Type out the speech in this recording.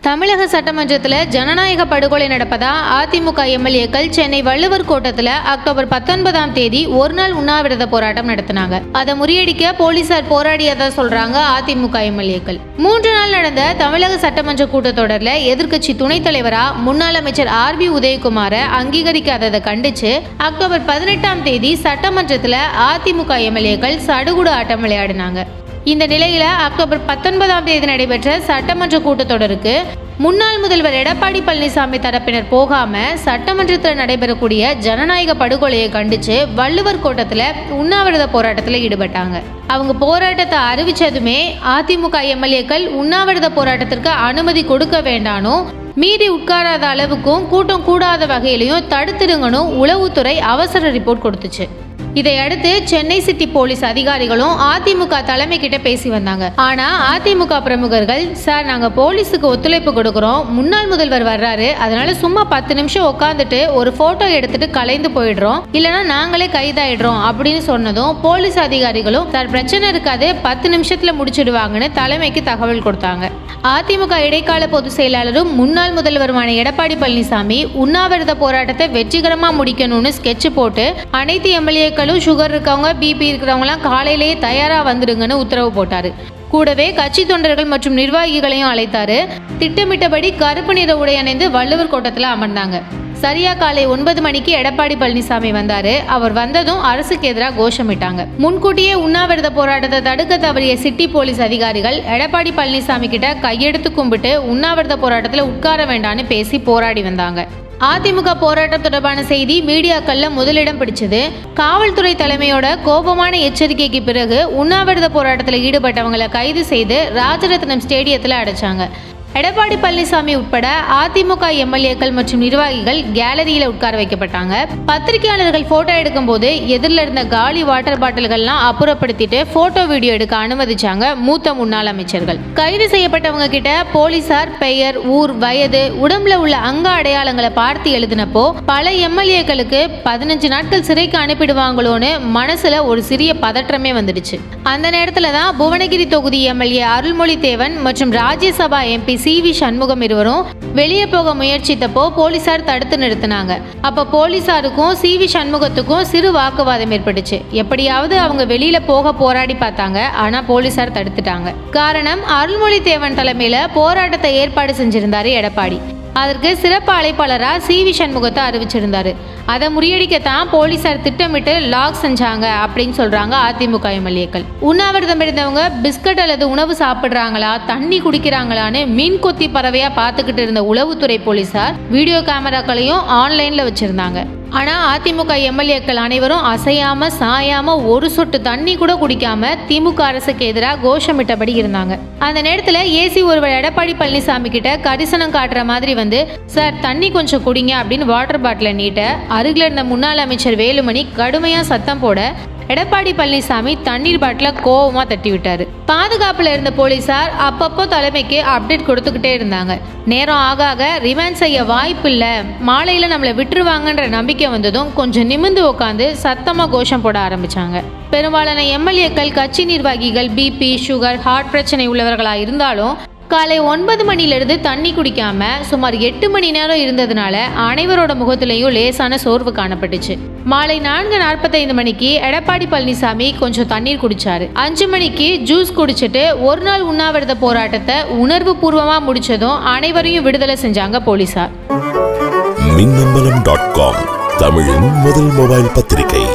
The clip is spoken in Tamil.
தமிழக சட்டமன்றத்தில் ஜனநாயக படுகொலை நடப்பதா அதிமுக எம்எல்ஏக்கள் சென்னை வள்ளுவர் கோட்டத்தில் அக்டோபர் பத்தொன்பதாம் தேதி ஒரு நாள் உண்ணாவிரத போராட்டம் நடத்தினாங்க அதை முறியடிக்க போலீசார் போராடியதா சொல்றாங்க அதிமுக எம்எல்ஏக்கள் மூன்று நாள் நடந்த தமிழக சட்டமன்ற கூட்டத்தொடரில் எதிர்க்கட்சி துணைத் தலைவரா முன்னாள் அமைச்சர் ஆர் பி உதயகுமாரை அங்கீகரிக்காததை கண்டிச்சு அக்டோபர் பதினெட்டாம் தேதி சட்டமன்றத்தில் அதிமுக எம்எல்ஏக்கள் சடுகுடு ஆட்டம் விளையாடினாங்க இந்த நிலையில அக்டோபர் பத்தொன்பதாம் தேதி நடைபெற்ற சட்டமன்ற கூட்டத்தொடருக்கு முன்னாள் முதல்வர் எடப்பாடி பழனிசாமி தரப்பினர் போகாம சட்டமன்றத்தில் நடைபெறக்கூடிய ஜனநாயக படுகொலையை கண்டிச்சு வள்ளுவர் கோட்டத்தில் உண்ணாவிரத போராட்டத்தில் ஈடுபட்டாங்க அவங்க போராட்டத்தை அறிவிச்சதுமே அதிமுக எம்எல்ஏக்கள் உண்ணாவிரத போராட்டத்திற்கு அனுமதி கொடுக்க வேண்டானோ மீறி உட்காராத அளவுக்கும் கூட்டம் கூடாத வகையிலையும் தடுத்திடுங்கன்னு உளவுத்துறை அவசர ரிப்போர்ட் கொடுத்துச்சு இதையடுத்து சென்னை சிட்டி போலீஸ் அதிகாரிகளும் அதிமுக தலைமை கிட்ட பேசி வந்தாங்க ஆனா அதிமுக பிரமுகர்கள் சார் நாங்க போலீஸுக்கு ஒத்துழைப்பு கொடுக்குறோம் முன்னாள் முதல்வர் வர்றாரு அதனால சும்மா பத்து நிமிஷம் உட்காந்துட்டு ஒரு போட்டோ எடுத்துட்டு கலைந்து போயிடுறோம் இல்லைன்னா நாங்களே கைதாயிடுறோம் அப்படின்னு சொன்னதும் போலீஸ் அதிகாரிகளும் சார் பிரச்சனை இருக்காது பத்து நிமிஷத்துல முடிச்சிடுவாங்கன்னு தலைமைக்கு தகவல் கொடுத்தாங்க அதிமுக இடைக்கால பொதுச் செயலாளரும் முன்னாள் முதல்வருமான எடப்பாடி பழனிசாமி உண்ணாவிரத போராட்டத்தை வெற்றிகரமா முடிக்கணும்னு ஸ்கெட்ச் போட்டு அனைத்து எம்எல்ஏக்களும் சுகர் இருக்கவங்க பிபி இருக்கிறவங்களாம் காலையிலேயே தயாரா வந்துடுங்கன்னு உத்தரவு போட்டாரு கூடவே கட்சி தொண்டர்கள் மற்றும் நிர்வாகிகளையும் அழைத்தாரு திட்டமிட்டபடி கருப்பு நிற உடை அணிந்து வள்ளுவர் கோட்டத்தில் அமர்ந்தாங்க சரியா காலை ஒன்பது மணிக்கு எடப்பாடி பழனிசாமி வந்தாரு அவர் வந்ததும் அரசுக்கு எதிராக கோஷமிட்டாங்க முன்கூட்டியே உண்ணாவிரத போராட்டத்தை தடுக்க தவறிய சிட்டி போலீஸ் அதிகாரிகள் எடப்பாடி பழனிசாமி கிட்ட கையெடுத்து கும்பிட்டு உண்ணாவிரத போராட்டத்தில் உட்கார வேண்டான்னு பேசி போராடி வந்தாங்க அதிமுக போராட்டம் தொடர்பான செய்தி மீடியாக்கள்ல முதலிடம் பிடிச்சது காவல்துறை தலைமையோட கோபமான எச்சரிக்கைக்கு பிறகு உண்ணாவிரத போராட்டத்தில் ஈடுபட்டவங்களை கைது செய்து ராஜரத்னம் ஸ்டேடியத்தில் அடைச்சாங்க எடப்பாடி பழனிசாமி உட்பட அதிமுக எம்எல்ஏக்கள் மற்றும் நிர்வாகிகள் கேலரியில உட்கார வைக்கப்பட்டாங்க பத்திரிகையாளர்கள் போட்டோ எடுக்கும்போது எதிரில் இருந்த காலி வாட்டர் பாட்டில்கள்லாம் அப்புறப்படுத்திட்டு போட்டோ வீடியோ எடுக்க அனுமதிச்சாங்க மூத்த முன்னாள் அமைச்சர்கள் கைது செய்யப்பட்டவங்க கிட்ட போலீசார் பெயர் ஊர் வயது உடம்புல உள்ள அங்க அடையாளங்களை பார்த்து எழுதினப்போ பல எம்எல்ஏக்களுக்கு பதினஞ்சு நாட்கள் சிறைக்கு அனுப்பிடுவாங்களோன்னு மனசுல ஒரு சிறிய பதற்றமே வந்துடுச்சு அந்த நேரத்துல தான் புவனகிரி தொகுதி எம்எல்ஏ அருள்மொழி தேவன் மற்றும் Rajya Sabha MP C V Shanmugam இருவரும் வெளியே போக முயற்சித்தப்போ போலீசார் தடுத்து நிறுத்தினாங்க அப்ப போலீசாருக்கும் சி வி சண்முகத்துக்கும் சிறு வாக்குவாதம் ஏற்பட்டுச்சு எப்படியாவது அவங்க வெளியில போக போராடி பார்த்தாங்க ஆனா போலீசார் தடுத்துட்டாங்க காரணம் அருள்மொழி தேவன் தலைமையில போராட்டத்தை ஏற்பாடு செஞ்சிருந்தாரு எடப்பாடி அதற்கு சிறப்பு அழைப்பாளரா சி வி சண்முகத்தை அறிவிச்சிருந்தாரு அதை முறியடிக்கத்தான் போலீசார் திட்டமிட்டு லாக் செஞ்சாங்க அப்படின்னு சொல்றாங்க அதிமுக எம்எல்ஏக்கள் உண்ணாவிரதம் இருந்தவங்க பிஸ்கட் அல்லது உணவு சாப்பிடுறாங்களா தண்ணி குடிக்கிறாங்களான்னு மீன் கொத்தி பறவையா பார்த்துக்கிட்டு இருந்த உளவுத்துறை போலீசார் வீடியோ கேமராக்களையும் ஆன்லைன்ல வச்சிருந்தாங்க ஆனா அதிமுக எம்எல்ஏக்கள் அனைவரும் அசையாம சாயாம ஒரு சொட்டு தண்ணி கூட குடிக்காம திமுக அரசுக்கு எதிராக கோஷமிட்டபடி இருந்தாங்க அந்த நேரத்துல ஏசி ஒருவர் எடப்பாடி பழனிசாமி கிட்ட கரிசனம் காட்டுற மாதிரி வந்து சார் தண்ணி கொஞ்சம் குடிங்க அப்படின்னு வாட்டர் பாட்டிலை நீட்ட அருகில் இருந்த முன்னாள் அமைச்சர் வேலுமணி கடுமையா சத்தம் போட எடப்பாடி பழனிசாமி தண்ணீர் பாட்டில கோவமா தட்டி விட்டாரு பாதுகாப்புல இருந்த போலீசார் அப்பப்போ தலைமைக்கு அப்டேட் கொடுத்துக்கிட்டே இருந்தாங்க நேரம் ஆக ஆக ரிமாண்ட் செய்ய வாய்ப்பு இல்ல மாலையில நம்மளை விட்டுருவாங்கன்ற நம்பிக்கை வந்ததும் கொஞ்சம் நிமிந்து உட்காந்து சத்தமா கோஷம் போட ஆரம்பிச்சாங்க பெரும்பாலான எம்எல்ஏக்கள் கட்சி நிர்வாகிகள் பிபி சுகர் ஹார்ட் பிரச்சனை உள்ளவர்களா இருந்தாலும் காலை ஒன்பது மணிலிருந்து தண்ணி குடிக்காம சுமார் எட்டு மணி நேரம் இருந்ததுனால அனைவரோட முகத்திலையும் லேசான சோர்வு காணப்பட்டுச்சு மாலை நான்கு நாற்பத்தைந்து மணிக்கு எடப்பாடி பழனிசாமி கொஞ்சம் தண்ணீர் குடிச்சாரு அஞ்சு மணிக்கு ஜூஸ் குடிச்சிட்டு ஒரு நாள் உண்ணாவிரத போராட்டத்தை உணர்வு பூர்வமா முடிச்சதும் அனைவரையும் விடுதலை செஞ்சாங்க போலீசார் மின்னம்பலம் டாட் காம் தமிழின் முதல் மொபைல் பத்திரிகை